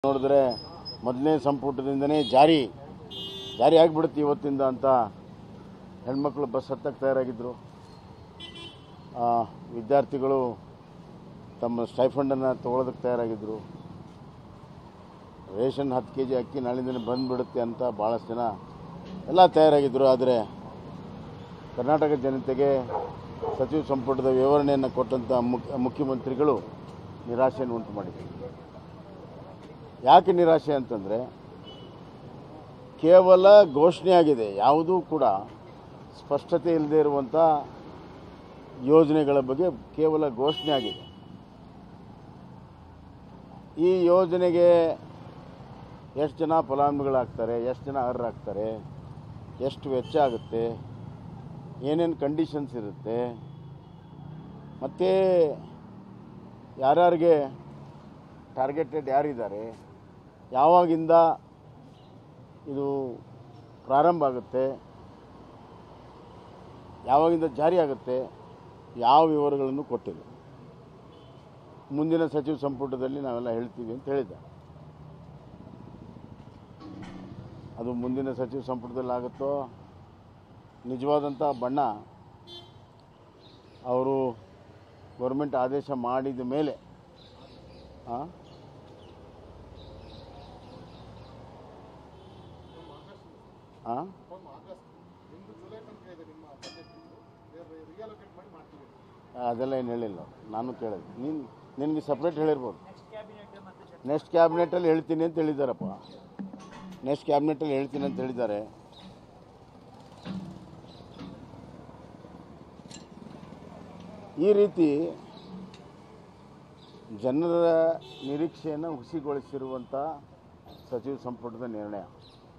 ನೋಡಿದ್ರೆ ಮೊದಲನೇ ಸಂಪುಟದಿಂದನೇ ಜಾರಿ ಜಾರಿ ಆಗಿಬಿಡುತ್ತೆ ಇವತ್ತಿಂದ ಅಂತ ಹೆಣ್ಮಕ್ಳು ಬಸ್ ಹತ್ತಕ್ಕೆ ತಯಾರಾಗಿದ್ದರು ಆ, ವಿದ್ಯಾರ್ಥಿಗಳು ತಮ್ಮ ಸ್ಟೈಫಂಡನ್ನು ತೊಗೊಳೋದಕ್ಕೆ ತಯಾರಾಗಿದ್ದರು ರೇಷನ್ ಹತ್ತು ಕೆ ಜಿ ಅಕ್ಕಿ ನಾಳಿಂದನೇ ಬಂದುಬಿಡುತ್ತೆ ಅಂತ ಭಾಳಷ್ಟು ಜನ ಎಲ್ಲ ತಯಾರಾಗಿದ್ದರು ಆದರೆ ಕರ್ನಾಟಕ ಜನತೆಗೆ ಸಚಿವ ಸಂಪುಟದ ವಿವರಣೆಯನ್ನು ಕೊಟ್ಟಂಥ ಮುಖ್ಯ ಮುಖ್ಯಮಂತ್ರಿಗಳು ನಿರಾಶೆಯನ್ನು ಉಂಟು ಮಾಡಿದರು ಯಾಕೆ ನಿರಾಶೆ ಅಂತಂದರೆ ಕೇವಲ ಘೋಷಣೆ ಆಗಿದೆ ಯಾವುದೂ ಕೂಡ ಸ್ಪಷ್ಟತೆ ಇಲ್ಲದೆ ಇರುವಂಥ ಯೋಜನೆಗಳ ಬಗ್ಗೆ ಕೇವಲ ಘೋಷಣೆ ಆಗಿದೆ ಈ ಯೋಜನೆಗೆ ಎಷ್ಟು ಜನ ಫಲಾನುಭವಿಗಳಾಗ್ತಾರೆ ಎಷ್ಟು ಜನ ಅರ್ಹರಾಗ್ತಾರೆ ಎಷ್ಟು ವೆಚ್ಚ ಆಗುತ್ತೆ ಏನೇನು ಕಂಡೀಷನ್ಸ್ ಇರುತ್ತೆ ಮತ್ತು ಯಾರ್ಯಾರಿಗೆ ಟಾರ್ಗೆಟೆಡ್ ಯಾರಿದ್ದಾರೆ ಯಾವಾಗಿಂದ ಇದು ಪ್ರಾರಂಭ ಆಗುತ್ತೆ ಯಾವಾಗಿಂದ ಜಾರಿ ಆಗುತ್ತೆ ಯಾವ ವಿವರಗಳನ್ನು ಕೊಟ್ಟಿಲ್ಲ ಮುಂದಿನ ಸಚಿವ ಸಂಪುಟದಲ್ಲಿ ನಾವೆಲ್ಲ ಹೇಳ್ತೀವಿ ಅಂತ ಹೇಳಿದ್ದ ಅದು ಮುಂದಿನ ಸಚಿವ ಸಂಪುಟದಲ್ಲಿ ಆಗುತ್ತೋ ನಿಜವಾದಂಥ ಬಣ್ಣ ಅವರು ಗೌರ್ಮೆಂಟ್ ಆದೇಶ ಮಾಡಿದ ಮೇಲೆ ಆ? ಆ? ಅದೆಲ್ಲ ಏನು ಹೇಳಿಲ್ಲ ನಾನು ಕೇಳಿದೆ ನೀನು ನಿನಗೆ ಸಪ್ರೇಟ್ ಹೇಳಿರ್ಬೋದು ನೆಕ್ಸ್ಟ್ ಕ್ಯಾಬಿನೆಟಲ್ಲಿ ಹೇಳ್ತೀನಿ ಅಂತ ಹೇಳಿದ್ದಾರಪ್ಪ ನೆಕ್ಸ್ಟ್ ಕ್ಯಾಬಿನೆಟಲ್ಲಿ ಹೇಳ್ತೀನಿ ಅಂತ ಹೇಳಿದ್ದಾರೆ ಈ ರೀತಿ ಜನರ ನಿರೀಕ್ಷೆಯನ್ನು ಹುಸಿಗೊಳಿಸಿರುವಂಥ ಸಚಿವ ಸಂಪುಟದ ನಿರ್ಣಯ